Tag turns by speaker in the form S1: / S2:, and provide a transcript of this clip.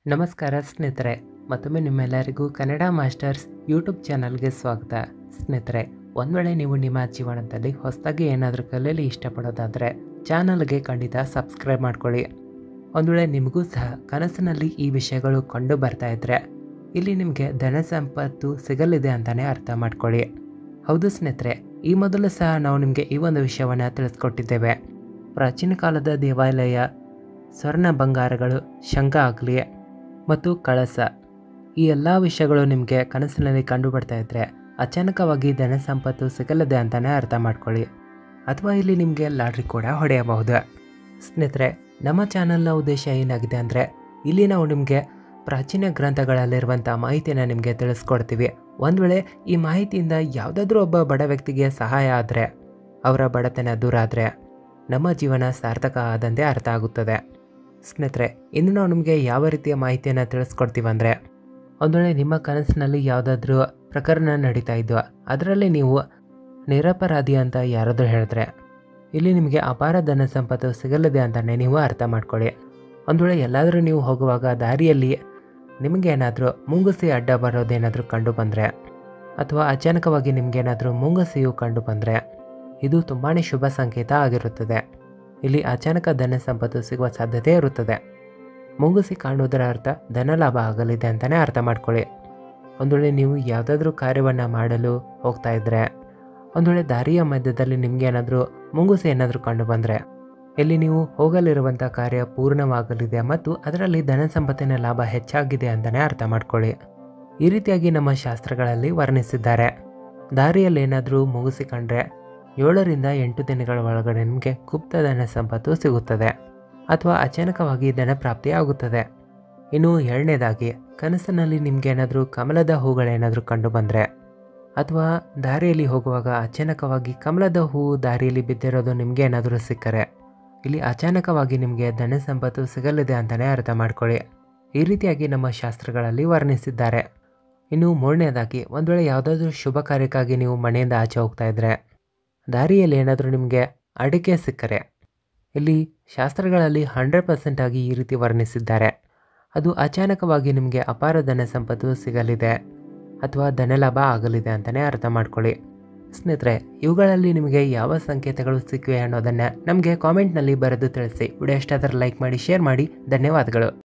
S1: ನಮಸ್ಕಾರ ಸ್ನೇಹಿತರೆ ಮತ್ತೊಮ್ಮೆ ನಿಮ್ಮೆಲ್ಲರಿಗೂ ಕನ್ನಡ ಮಾಸ್ಟರ್ಸ್ ಯೂಟ್ಯೂಬ್ ಚಾನಲ್ಗೆ ಸ್ವಾಗತ ಸ್ನೇಹಿತರೆ ಒಂದು ವೇಳೆ ನೀವು ನಿಮ್ಮ ಜೀವನದಲ್ಲಿ ಹೊಸದಾಗಿ ಏನಾದರೂ ಕಲಿಯಲು ಇಷ್ಟಪಡೋದಾದರೆ ಚಾನಲ್ಗೆ ಖಂಡಿತ ಸಬ್ಸ್ಕ್ರೈಬ್ ಮಾಡ್ಕೊಳ್ಳಿ ಒಂದು ವೇಳೆ ನಿಮಗೂ ಸಹ ಕನಸಿನಲ್ಲಿ ಈ ವಿಷಯಗಳು ಕಂಡು ಬರ್ತಾ ಇದ್ದರೆ ಇಲ್ಲಿ ನಿಮಗೆ ಧನ ಸಂಪತ್ತು ಸಿಗಲಿದೆ ಅಂತಲೇ ಅರ್ಥ ಮಾಡ್ಕೊಳ್ಳಿ ಹೌದು ಸ್ನೇಹಿತರೆ ಈ ಮೊದಲು ಸಹ ನಾವು ನಿಮಗೆ ಈ ಒಂದು ವಿಷಯವನ್ನು ತಿಳಿಸ್ಕೊಟ್ಟಿದ್ದೇವೆ ಪ್ರಾಚೀನ ಕಾಲದ ದೇವಾಲಯ ಸ್ವರ್ಣ ಬಂಗಾರಗಳು ಶಂಖ ಆಗಲಿ ಮತ್ತು ಕಳಸ ಈ ಎಲ್ಲ ವಿಷಯಗಳು ನಿಮಗೆ ಕನಸಿನಲ್ಲಿ ಕಂಡು ಬರ್ತಾ ಇದ್ದರೆ ಅಚಾನಕವಾಗಿ ಧನ ಸಂಪತ್ತು ಸಿಗಲಿದೆ ಅಂತಲೇ ಅರ್ಥ ಮಾಡ್ಕೊಳ್ಳಿ ಅಥವಾ ಇಲ್ಲಿ ನಿಮಗೆ ಲಾಟ್ರಿ ಕೂಡ ಹೊಡೆಯಬಹುದು ಸ್ನೇಹಿತರೆ ನಮ್ಮ ಚಾನಲ್ನ ಉದ್ದೇಶ ಏನಾಗಿದೆ ಅಂದರೆ ಇಲ್ಲಿ ನಾವು ನಿಮಗೆ ಪ್ರಾಚೀನ ಗ್ರಂಥಗಳಲ್ಲಿರುವಂಥ ಮಾಹಿತಿಯನ್ನು ನಿಮಗೆ ತಿಳಿಸ್ಕೊಡ್ತೀವಿ ಒಂದು ವೇಳೆ ಈ ಮಾಹಿತಿಯಿಂದ ಯಾವುದಾದ್ರೂ ಒಬ್ಬ ಬಡ ವ್ಯಕ್ತಿಗೆ ಸಹಾಯ ಆದರೆ ಅವರ ಬಡತನ ದೂರ ಆದರೆ ನಮ್ಮ ಜೀವನ ಸಾರ್ಥಕ ಆದಂತೆ ಅರ್ಥ ಆಗುತ್ತದೆ ಸ್ನೇಹಿತರೆ ಇನ್ನು ನಾವು ನಿಮಗೆ ಯಾವ ರೀತಿಯ ಮಾಹಿತಿಯನ್ನು ತಿಳಿಸ್ಕೊಡ್ತೀವಿ ಅಂದರೆ ಒಂದು ವೇಳೆ ನಿಮ್ಮ ಕನಸಿನಲ್ಲಿ ಯಾವುದಾದ್ರೂ ಪ್ರಕರಣ ನಡೀತಾ ಇದ್ವು ಅದರಲ್ಲಿ ನೀವು ನಿರಪರಾಧಿ ಅಂತ ಯಾರಾದರೂ ಹೇಳಿದ್ರೆ ಇಲ್ಲಿ ನಿಮಗೆ ಅಪಾರ ಧನ ಸಂಪತ್ತು ಸಿಗಲಿದೆ ಅಂತಲೇ ನೀವು ಅರ್ಥ ಮಾಡ್ಕೊಳ್ಳಿ ಒಂದು ವೇಳೆ ಎಲ್ಲಾದರೂ ನೀವು ಹೋಗುವಾಗ ದಾರಿಯಲ್ಲಿ ನಿಮಗೇನಾದರೂ ಮುಂಗುಸಿ ಅಡ್ಡ ಬರೋದೇನಾದರೂ ಕಂಡು ಬಂದರೆ ಅಥವಾ ಅಚಾನಕವಾಗಿ ನಿಮಗೇನಾದರೂ ಮುಂಗುಸಿಯು ಕಂಡು ಬಂದರೆ ಇದು ತುಂಬಾ ಶುಭ ಸಂಕೇತ ಆಗಿರುತ್ತದೆ ಇಲ್ಲಿ ಅಚಾನಕ ಧನ ಸಂಪತ್ತು ಸಿಗುವ ಸಾಧ್ಯತೆ ಇರುತ್ತದೆ ಮುಂಗುಸಿ ಕಾಣುವುದರ ಅರ್ಥ ಧನ ಲಾಭ ಆಗಲಿದೆ ಅಂತಲೇ ಅರ್ಥ ಮಾಡ್ಕೊಳ್ಳಿ ಒಂದು ವೇಳೆ ನೀವು ಯಾವುದಾದ್ರೂ ಕಾರ್ಯವನ್ನು ಮಾಡಲು ಹೋಗ್ತಾ ಇದ್ದರೆ ಒಂದು ವೇಳೆ ದಾರಿಯ ಮಧ್ಯದಲ್ಲಿ ನಿಮಗೇನಾದರೂ ಮುಂಗುಸಿ ಏನಾದರೂ ಕಂಡು ಬಂದರೆ ಇಲ್ಲಿ ನೀವು ಹೋಗಲಿರುವಂಥ ಕಾರ್ಯ ಪೂರ್ಣವಾಗಲಿದೆ ಮತ್ತು ಅದರಲ್ಲಿ ಧನ ಸಂಪತ್ತಿನ ಲಾಭ ಹೆಚ್ಚಾಗಿದೆ ಅಂತಲೇ ಅರ್ಥ ಮಾಡ್ಕೊಳ್ಳಿ ಈ ರೀತಿಯಾಗಿ ನಮ್ಮ ಶಾಸ್ತ್ರಗಳಲ್ಲಿ ವರ್ಣಿಸಿದ್ದಾರೆ ದಾರಿಯಲ್ಲಿ ಏನಾದರೂ ಮುಗಿಸಿ ಕಂಡ್ರೆ ಏಳರಿಂದ ಎಂಟು ದಿನಗಳ ಒಳಗಡೆ ನಿಮಗೆ ಗುಪ್ತ ಧನ ಸಂಪತ್ತು ಸಿಗುತ್ತದೆ ಅಥವಾ ಅಚಾನಕವಾಗಿ ಧನ ಪ್ರಾಪ್ತಿ ಆಗುತ್ತದೆ ಇನ್ನು ಎರಡನೇದಾಗಿ ಕನಸಿನಲ್ಲಿ ನಿಮಗೇನಾದರೂ ಕಮಲದ ಹೂಗಳೇನಾದರೂ ಕಂಡು ಬಂದರೆ ಅಥವಾ ದಾರಿಯಲ್ಲಿ ಹೋಗುವಾಗ ಅಚಾನಕವಾಗಿ ಕಮಲದ ಹೂವು ದಾರಿಯಲ್ಲಿ ಬಿದ್ದಿರೋದು ನಿಮಗೆ ಏನಾದರೂ ಸಿಕ್ಕರೆ ಇಲ್ಲಿ ಅಚಾನಕವಾಗಿ ನಿಮಗೆ ಧನ ಸಂಪತ್ತು ಸಿಗಲಿದೆ ಅಂತಲೇ ಅರ್ಥ ಮಾಡ್ಕೊಳ್ಳಿ ಈ ರೀತಿಯಾಗಿ ನಮ್ಮ ಶಾಸ್ತ್ರಗಳಲ್ಲಿ ವರ್ಣಿಸಿದ್ದಾರೆ ಇನ್ನು ಮೂರನೇದಾಗಿ ಒಂದು ವೇಳೆ ಯಾವುದಾದ್ರೂ ಶುಭ ಕಾರ್ಯಕ್ಕಾಗಿ ನೀವು ಮನೆಯಿಂದ ಆಚೆ ಹೋಗ್ತಾ ಇದ್ದರೆ ದಾರಿಯಲ್ಲಿ ಏನಾದರೂ ನಿಮಗೆ ಅಡಿಕೆ ಸಿಕ್ಕರೆ ಇಲ್ಲಿ ಶಾಸ್ತ್ರಗಳಲ್ಲಿ ಹಂಡ್ರೆಡ್ ಪರ್ಸೆಂಟ್ ಆಗಿ ಈ ರೀತಿ ವರ್ಣಿಸಿದ್ದಾರೆ ಅದು ಅಚಾನಕವಾಗಿ ನಿಮಗೆ ಅಪಾರ ಧನ ಸಂಪತ್ತು ಸಿಗಲಿದೆ ಅಥವಾ ಧನಲಾಭ ಆಗಲಿದೆ ಅಂತಲೇ ಅರ್ಥ ಮಾಡ್ಕೊಳ್ಳಿ ಸ್ನೇಹಿತರೆ ಇವುಗಳಲ್ಲಿ ನಿಮಗೆ ಯಾವ ಸಂಕೇತಗಳು ಸಿಕ್ಕಿವೆ ಅನ್ನೋದನ್ನು ನಮಗೆ ಕಾಮೆಂಟ್ನಲ್ಲಿ ಬರೆದು ತಿಳಿಸಿ ವಿಡಿಯೋ ಇಷ್ಟಾದರೆ ಲೈಕ್ ಮಾಡಿ ಶೇರ್ ಮಾಡಿ ಧನ್ಯವಾದಗಳು